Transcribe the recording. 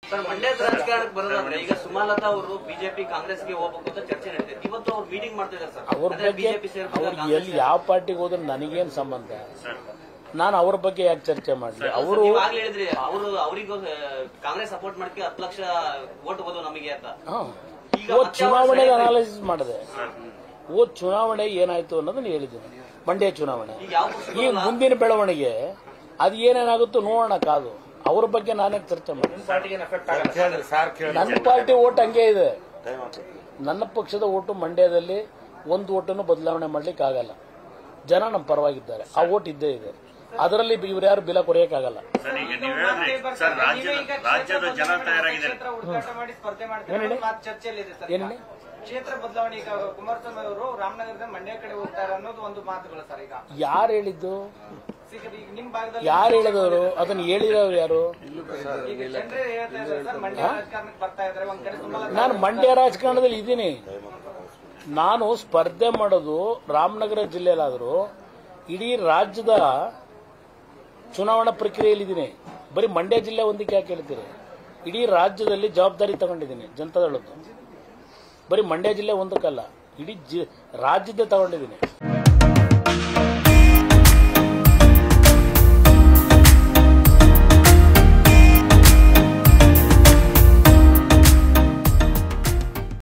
Sir ಮಂಡ್ಯದ ರಾಜಕಾರಣಕ್ಕೆ ಬರೋದಾದ್ರೆ ಈಗ ಸುಮಲತಾ ಅವರು ಬಿಜೆಪಿ ಕಾಂಗ್ರೆಸ್ಗೆ ಹೋಗ್ಬೇಕು ಅಂತ ಚರ್ಚೆ ನಡೀತೈತೆ ಇವತ್ತು ಅವ್ರು ಮೀಟಿಂಗ್ ಮಾಡ್ತಾ ಇದ್ದಾರೆ ಸರ್ ಅವ್ರ ಅಂದ್ರೆ ಬಗ್ಗೆ ಬಿಜೆಪಿ ಸೇರ್ಬೇಕು ಅವ್ರು ಎಲ್ಲಿ ಯಾವ ಪಾರ್ಟಿಗೆ ಹೋದ್ರೆ ನನಗೇನು ಸಂಬಂಧ ನಾನು ಅವ್ರ ಬಗ್ಗೆ ಯಾಕೆ ಚರ್ಚೆ ಮಾಡಲಿ ಅವರು ನೀವು ಆಗ್ಲೇ ಹೇಳಿದ್ರಿ ಅವರು ಅವರಿಗೂ ಕಾಂಗ್ರೆಸ್ ಸಪೋರ್ಟ್ ಮಾಡ್ಕೆ ಹತ್ತು ಲಕ್ಷ ಓಟ್ ಹೋದು ನಮಗೆ ಅಂತ ಈಗ ಓದ್ ಮತ್ತೆ ಚುನಾವಣೆ ಅವ್ರ ಅನಾಲಿಸಿಸ್ ಮಾಡಿದೆ ಓದ್ ಚುನಾವಣೆ ಏನಾಯ್ತು ಅನ್ನೋದನ್ನ ಹೇಳಿದ್ದೀನಿ ಮಂಡ್ಯ ಚುನಾವಣೆ ಈಗ ಯಾವ ಪಕ್ಷ ಈ ಮುಂದಿನ ಬೆಳವಣಿಗೆ ಅದು ಏನೇನಾಗುತ್ತೋ ನೋಡೋಣ ಕಾದು ಅವ್ರ ಬಗ್ಗೆ ನಾನೇ ಚರ್ಚೆ ಮಾಡಿ ನನ್ನ ಪಾರ್ಟಿ ಓಟ್ ಹಂಗೆ ಇದೆ ನನ್ನ ಪಕ್ಷದ ಓಟು ಮಂಡ್ಯದಲ್ಲಿ ಒಂದು ಓಟನ್ನು ಬದಲಾವಣೆ ಮಾಡ್ಲಿಕ್ಕೆ ಆಗಲ್ಲ ಜನ ನಮ್ಮ ಪರವಾಗಿದ್ದಾರೆ ಆ ಓಟ್ ಇದ್ದೇ ಇದೆ ಅದರಲ್ಲಿ ಇವ್ರು ಯಾರು ಬಿಲ ಕೊರೆಯಕ್ಕಾಗಲ್ಲ ಸರ್ ಈಗ ನೀವು ಹೇಳಿದ್ರಿ ಸರ್ ರಾಜ್ಯದ ರಾಜ್ಯದ ಜನ ತಯಾರಾಗಿದ್ದಾರೆ ಕ್ಷೇತ್ರ ಹುಡುಕಾಟ ಮಾಡಿ ಸ್ಪರ್ಧೆ ಮಾಡ್ತಾರೆ ಮಾತು ಚರ್ಚೆಯಲ್ಲಿದೆ ಸರ್ ಈಗ. ಏನೇಳಿ? ಕ್ಷೇತ್ರ ಬದಲಾವಣೆ ಈಗ ಕುಮಾರಸ್ವಾಮಿ ಅವರು ರಾಮನಗರದ ಮಂಡ್ಯ ಕಡೆ ಹೋಗ್ತಾರೆ ಅನ್ನೋದು ಒಂದು ಮಾತುಗಳು ಸರ್ ಈಗ ಯಾರು ಹೇಳಿದ್ದು ಈಗ ಈಗ ನಿಮ್ ಭಾಗದಲ್ಲಿ ಯಾರು ಹೇಳಿದವರು ಅದನ್ನ ಹೇಳಿದವರು ಯಾರು ಈಗ ಜನರೇ ಹೇಳ್ತಾ ಇದ್ದಾರೆ ಸರ್ ಮಂಡ್ಯ ರಾಜಕಾರಣಕ್ಕೆ ಬರ್ತಾ ಇದ್ದಾರೆ ಒಂದ್ ಕಡೆ ಸುಮಲತಾ ನಾನು ಮಂಡ್ಯ ರಾಜಕಾರಣದಲ್ಲಿ ಇದ್ದೀನಿ ನಾನು ಸ್ಪರ್ಧೆ ಮಾಡೋದು ರಾಮನಗರ ಜಿಲ್ಲೆಯಲ್ಲಾದರೂ ಇಡೀ ರಾಜ್ಯದ ಚುನಾವಣಾ ಪ್ರಕ್ರಿಯೆಯಲ್ಲಿದ್ದೀನಿ ಬರೀ ಮಂಡ್ಯ ಜಿಲ್ಲೆ ಒಂದಕ್ಕೆ ಯಾಕೆ ಹೇಳ್ತೀರಿ ಇಡೀ ರಾಜ್ಯದಲ್ಲಿ ಜವಾಬ್ದಾರಿ ತಗೊಂಡಿದ್ದೀನಿ ಜನತಾದಳದ್ದು ಬರೀ ಮಂಡ್ಯ ಜಿಲ್ಲೆ ಒಂದಕ್ಕಲ್ಲ ಇಡೀ ಜಿ ರಾಜ್ಯದ್ದೇ ತಗೊಂಡಿದ್ದೀನಿ